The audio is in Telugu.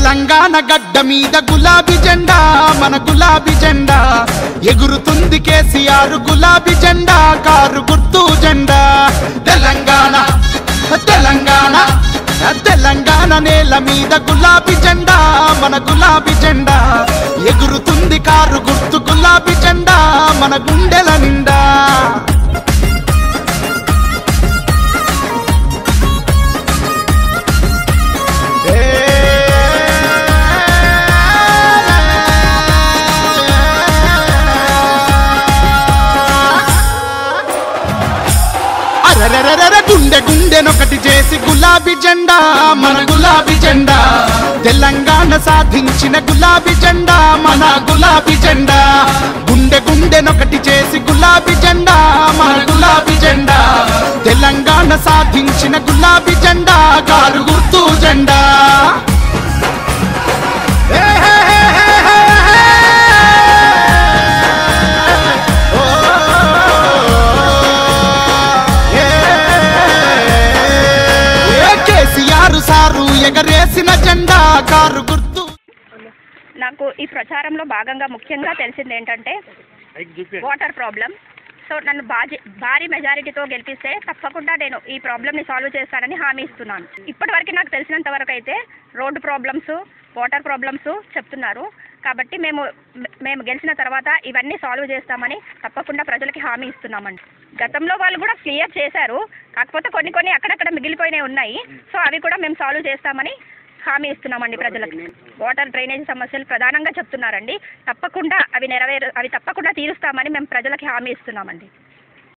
తెలంగాణ గడ్డ మీద గులాబీ జెండా మన గులాబీ జెండా ఎగురుతుంది కేసీఆర్ గులాబీ జెండా కారు గుర్తు జెండా తెలంగాణ తెలంగాణ తెలంగాణ నేల మీద గులాబీ జెండా మన గులాబీ జెండా ఎగురుతుంది కారు గుర్తు గులాబీ జెండా మన గుండెల నిండా అరరరరర గుండె గుండెనొకటి చేసి గులాబీ జెండా మన గులాబీ జెండా తెలంగాణ సాధించిన గులాబీ జెండా మన గులాబీ జెండా గుండె గుండెనొకటి చేసి గులాబీ జెండా మన గులాబీ జెండా తెలంగాణ సాధించిన గులాబీ జెండా కారు గుర్తు జెండా హే హే హే హే హే హే. ఓ ఏ ఏ కేసీఆర్ సారు ఎగరేసిన జెండా కారు గుర్తు నాకు ఈ ప్రచారంలో భాగంగా ముఖ్యంగా తెలిసింది ఏంటంటే వాటర్ ప్రాబ్లం సో నన్ను బాజీ భారీ మెజారిటీతో గెలిపిస్తే తప్పకుండా నేను ఈ ప్రాబ్లమ్ని సాల్వ్ చేస్తానని హామీ ఇస్తున్నాను ఇప్పటివరకు నాకు తెలిసినంత వరకు అయితే రోడ్డు ప్రాబ్లమ్స్ వాటర్ ప్రాబ్లమ్స్ చెప్తున్నారు కాబట్టి మేము మేము గెలిచిన తర్వాత ఇవన్నీ సాల్వ్ చేస్తామని తప్పకుండా ప్రజలకి హామీ ఇస్తున్నామండి గతంలో వాళ్ళు కూడా క్లియర్ చేశారు కాకపోతే కొన్ని కొన్ని అక్కడక్కడ మిగిలిపోయినవి ఉన్నాయి సో అవి కూడా మేము సాల్వ్ చేస్తామని హామీ ఇస్తున్నామండి ప్రజలకు వాటర్ డ్రైనేజ్ సమస్యలు ప్రధానంగా చెప్తున్నారండి తప్పకుండా అవి నెరవేరు అవి తప్పకుండా తీరుస్తామని మేము ప్రజలకి హామీ ఇస్తున్నామండి